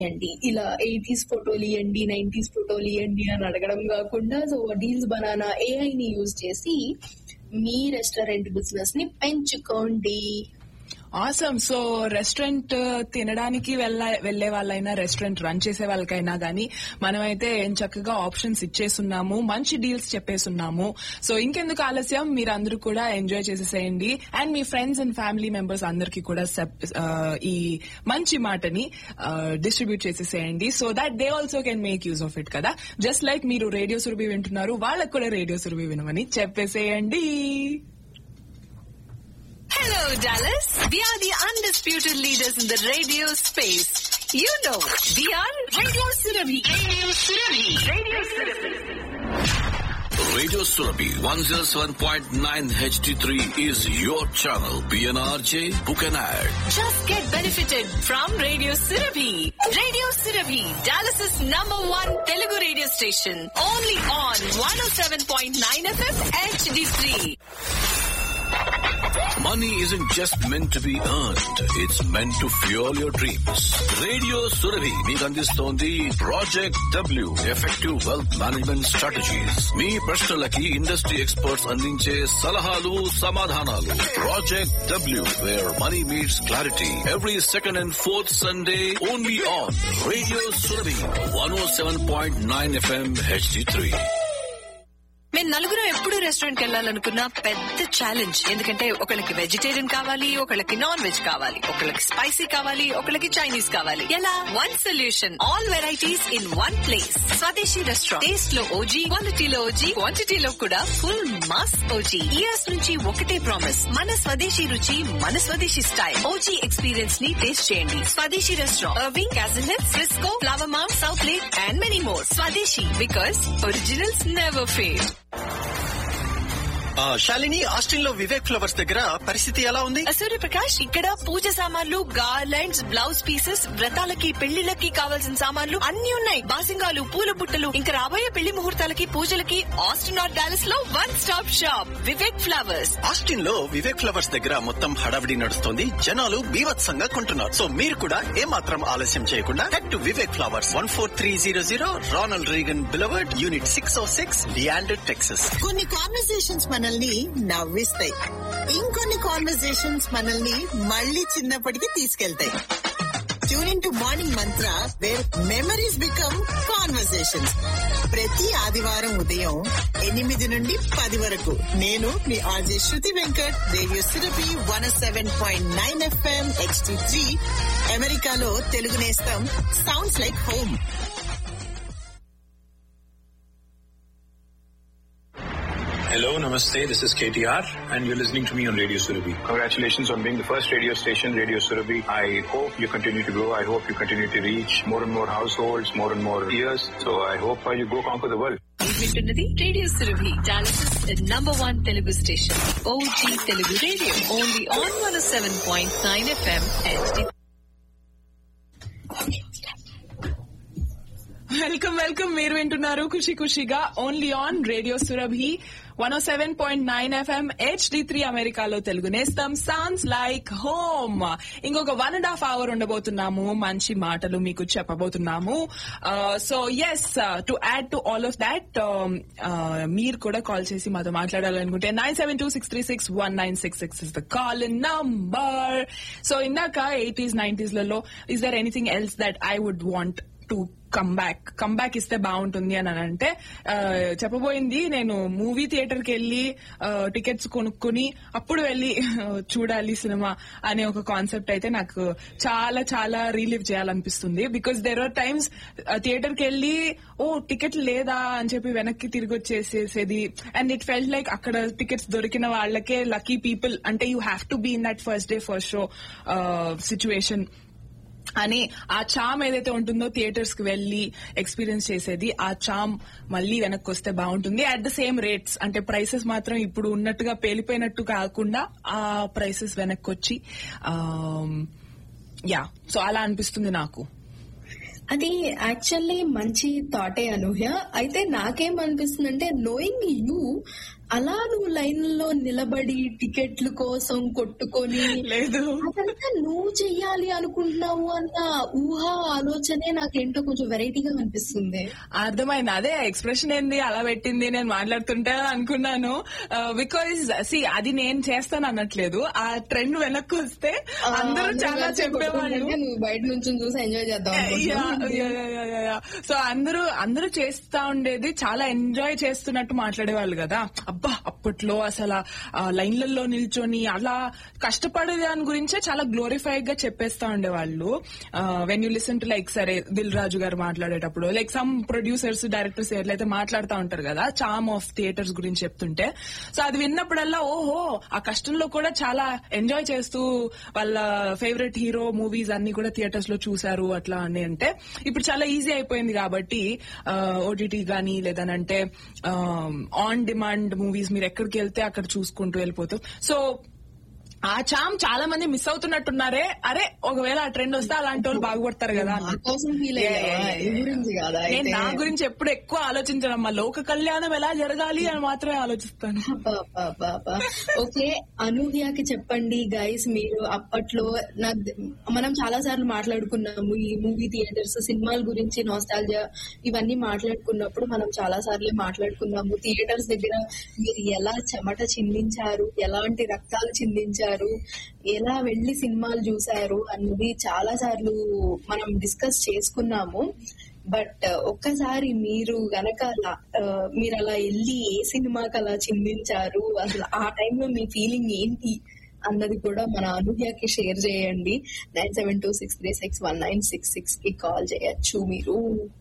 ఇవ్వండి ఇలా ఎయిటీస్ ఫోటోలు ఇవ్వండి నైన్టీస్ ఫోటోలు ఇవ్వండి అని అడగడం కాకుండా సో డీల్స్ బనానా ఏఐ ని యూజ్ చేసి మీ రెస్టారెంట్ బిజినెస్ ని పెంచుకోండి ఆసమ్ సో రెస్టారెంట్ తినడానికి వెళ్ళ వెళ్లే వాళ్ళైనా రెస్టారెంట్ రన్ చేసే వాళ్ళకైనా గానీ మనమైతే ఏం చక్కగా ఆప్షన్స్ ఇచ్చేసున్నాము మంచి డీల్స్ చెప్పేసున్నాము సో ఇంకెందుకు ఆలస్యం మీరు అందరూ కూడా ఎంజాయ్ చేసేసేయండి అండ్ మీ ఫ్రెండ్స్ అండ్ ఫ్యామిలీ మెంబర్స్ అందరికీ కూడా సెప్- ఆ, ఈ మంచి మాటని డిస్ట్రిబ్యూట్ చేసేసేయండి so that they also can make use of it కదా జస్ట్ లైక్ మీరు రేడియో సురభి వింటున్నారు వాళ్ళకు కూడా రేడియో సురభి వినమని చెప్పేసేయండి Hello, Dallas. We are the undisputed leaders in the radio space. You know, we are Radio Surabhi. Radio Surabhi. Radio Surabhi. Radio Surabhi 107.9 HD3 is your channel. PNRJ, book an ad. Just get benefited from Radio Surabhi. Radio Surabhi, Dallas's number one Telugu radio station. Only on 107.9 FM HD3. Money isn't just meant to be earned. It's meant to fuel your dreams. Radio Surabhi మీకు అందిస్తోంది project W effective wealth management strategies మీ ప్రశ్నలకి industry experts అందించే సలహాలు సమాధానాలు project W where money meets clarity every second and fourth Sunday only on radio Surabhi one o seven point nine FM HD three మేము నలుగురు ఎప్పుడు రెస్టారెంట్ కి వెళ్ళాలనుకున్న పెద్ద ఛాలెంజ్ ఎందుకంటే ఒకళ్ళకి వెజిటేరియన్ కావాలి ఒకళ్ళకి నాన్ వెజ్ కావాలి ఒకళ్ళకి స్పైసీ కావాలి ఒకళ్ళకి చైనీస్ కావాలి ఎలా one solution all varieties in one place Swadeshi restaurant taste లో ఓజీ క్వాలిటీలో ఓజీ క్వాంటిటీలో కూడా ఫుల్ మాస్ ఓజీ ఇయర్స్ నుంచి ఒకటే ప్రామిస్ మన స్వదేశీ రుచి మన స్వదేశీ స్టైల్ ఓజీ ఎక్స్పీరియన్స్ ని టేస్ట్ చేయండి Swadeshi restaurant Irving Castle Hills Frisco Flower Mound Southlake and many more Swadeshi because originals never fail ఆ, శాలిని ఆస్టిన్ లో వివేక్ ఫ్లవర్స్ దగ్గర పరిస్థితి ఎలా ఉంది సూర్యప్రకాష్ ఇక్కడ పూజ సామాన్లు గార్లెండ్స్ బ్లౌజ్ పీసెస్ వ్రతాలకి పెళ్లిళ్ళకి కావాల్సిన సామాన్లు అన్ని ఉన్నాయి బాసింగాలు పూల బుట్టలు ఇంకా రాబోయే పెళ్లి ముహూర్తాలకి పూజలకి ఆస్టిన్ ఆర్ డాలస్ లో one stop shop Vivek flowers Austin లో వివేక్ ఫ్లవర్స్ దగ్గర మొత్తం హడావిడి నడుస్తుంది జనాలు బీభత్సంగా కొంటున్నారు సో మీరు కూడా ఏమాత్రం ఆలస్యం చేయకుండా head to Vivek flowers one four three zero zero Ronald Reagan Boulevard unit six o six Leander Texas కొన్ని కాన్వర్సేషన్స్ మనల్ని నవ్విస్తాయి ఇంకొన్ని కాన్వర్సేషన్స్ మనల్ని మళ్ళీ చిన్నప్పటికి తీసుకెళ్తాయి tune to morning mantra where memories become conversations ప్రతి ఆదివారం ఉదయం ఎనిమిది నుండి పది వరకు నేను మీ RJ Shruti Venkat radio Surabhi one seven point nine FM HD three అమెరికాలో తెలుగు నేస్తం sounds like home Hello, Namaste. This is KTR, and you're listening to me on Radio Surabhi. Congratulations on being the first radio station, Radio Surabhi. I hope you continue to grow. I hope you continue to reach more and more households, more and more ears. So I hope uh, you go conquer the world. వింటున్నది radio Surabhi Dallas number one Telugu station OG Telugu radio only on one seven point nine FM welcome welcome మీరు వింటున్నారు ఖుషి ఖుషిగా only on radio Surabhi one seven point nine FM HD three అమెరికాలో తెలుగు నేస్తం sounds like home ఇంకొక one and half hour ఉండబోతున్నాము మంచి మాటలు మీకు చెప్పబోతున్నాము so as to add to all of that మీరు కూడా కాల్ చేసి మాతో మాట్లాడాలనుకుంటే nine seven two six three six one nine six six is the call number so ఇందాక ఎయిటీస్ నైన్టీస్ లలో is there anything else that I would want to come back come back ఇస్తే బాగుంటుంది అని అంటే ఆ, చెప్పబోయింది నేను మూవీ థియేటర్ కి వెళ్ళి టికెట్స్ కొనుక్కుని అప్పుడు వెళ్ళి ఆ, చూడాలి సినిమా అనే ఒక కాన్సెప్ట్ అయితే నాకు చాలా చాలా రీలివ్ చేయాలనిపిస్తుంది because there are times theatre కి వెళ్ళి ఓ టికెట్ లేదా అని చెప్పి వెనక్కి తిరిగి వచ్చేసేసేది అండ్ ఇట్ ఫెల్ట్ లైక్ అక్కడ టికెట్స్ దొరికిన వాళ్ళకే లక్కీ పీపుల్ అంటే you have to be in that first day first show situation అని ఆ చామ్ ఏదైతే ఉంటుందో థియేటర్స్ కి వెళ్లి ఎక్స్పీరియన్స్ చేసేది ఆ చామ్ మళ్ళీ వెనక్కి వస్తే బాగుంటుంది అట్ ద సేమ్ రేట్స్ అంటే ప్రైసెస్ మాత్రం ఇప్పుడు ఉన్నట్టుగా పేలిపోయినట్టు కాకుండా ఆ ప్రైసెస్ వెనక్కి వచ్చి యా సో అలా అనిపిస్తుంది నాకు అది యాక్చువల్లీ మంచి థాటే అనూహ్య అయితే నాకేమనిపిస్తుందంటే నోయింగ్ యూ అలా నువ్వు లైన్ లో నిలబడి టికెట్ల కోసం కొట్టుకొని లేదు అదంతా నువ్వు చెయ్యాలి అనుకుంటున్నావు అన్న ఊహ ఆలోచనే నాకేంటో కొంచెం వెరైటీగా అనిపిస్తుంది అర్థమైంది అదే ఎక్స్ప్రెషన్ ఏంది అలా పెట్టింది నేను మాట్లాడుతుంటే అనుకున్నాను బికాజ్ సి అది నేను చేస్తాను అనట్లేదు ఆ ట్రెండ్ వెనక్కి వస్తే అందరూ చాలా చెప్పేవాళ్ళు అంటే నువ్వు బయట నుంచి చూసి ఎంజాయ్ చేద్దాం అనుకుంటున్నావు. సో అందరూ అందరూ చేస్తా ఉండేది చాలా ఎంజాయ్ చేస్తున్నట్టు మాట్లాడేవాళ్ళు కదా అబ్బా అప్పట్లో అసలు ఆ లైన్లలో నిల్చొని అలా కష్టపడే దాని గురించే చాలా గ్లోరిఫైడ్ గా చెప్పేస్తా ఉండేవాళ్ళు when you listen to like సరే దిల్ రాజు గారు మాట్లాడేటప్పుడు లైక్ సమ్ ప్రొడ్యూసర్స్ డైరెక్టర్స్ ఎట్లయితే మాట్లాడుతూ ఉంటారు కదా చామ్ ఆఫ్ థియేటర్స్ గురించి చెప్తుంటే సో అది విన్నప్పుడల్లా ఓహో ఆ కష్టంలో కూడా చాలా ఎంజాయ్ చేస్తూ వాళ్ళ ఫేవరెట్ హీరో మూవీస్ అన్ని కూడా థియేటర్స్ లో చూశారు అట్లా అని అంటే ఇప్పుడు చాలా ఈజీ అయిపోయింది కాబట్టి ఓటీటీ గానీ లేదనంటే ఆన్ డిమాండ్ మూవీస్ మీరు ఎక్కడికి వెళ్తే అక్కడ చూసుకుంటూ వెళ్ళిపోతాం సో ఆ చామ్ చాలా మంది మిస్ అవుతున్నట్టున్నారే అరే ఒకవేళ ఆ ట్రెండ్ వస్తే అలాంటి వాళ్ళు బాగుపడతారు కదా నా అన్నట్టు. కోసం ఫీల్ అయ్యావా ఈ గురించి కాదా నేను అయితే నా గురించి ఎప్పుడు ఎక్కువ ఆలోచించడం మా లోక కళ్యాణం ఎలా జరగాలి అని మాత్రమే ఆలోచిస్తాను అబ్బబ్బబ్బబ్బా. ఓకే అనూహ్యకి చెప్పండి గైస్ మీరు అప్పట్లో నాకు తె- మనం చాలా సార్లు మాట్లాడుకున్నాము ఈ మూవీ థియేటర్స్ సినిమాల గురించి నాస్టాలజియా ఇవన్నీ మాట్లాడుకున్నప్పుడు మనం చాలా సార్లు మాట్లాడుకున్నాము థియేటర్స్ దగ్గర మీరు ఎలా చెమట చిందించారు ఎలాంటి రక్తాలు చిందించారు ఎలా వెళ్లి సినిమాలు చూశారు అన్నది చాలా సార్లు మనం డిస్కస్ చేసుకున్నాము బట్ ఒక్కసారి మీరు గనక అలా, ఆ, మీరు అలా వెళ్ళి ఏ సినిమాకి అలా చిందించారు అసలు ఆ టైంలో మీ ఫీలింగ్ ఏంటి అన్నది కూడా మన అనూహ్యకి షేర్ చేయండి nine seven two six three six one nine six six కి కాల్ చేయొచ్చు మీరు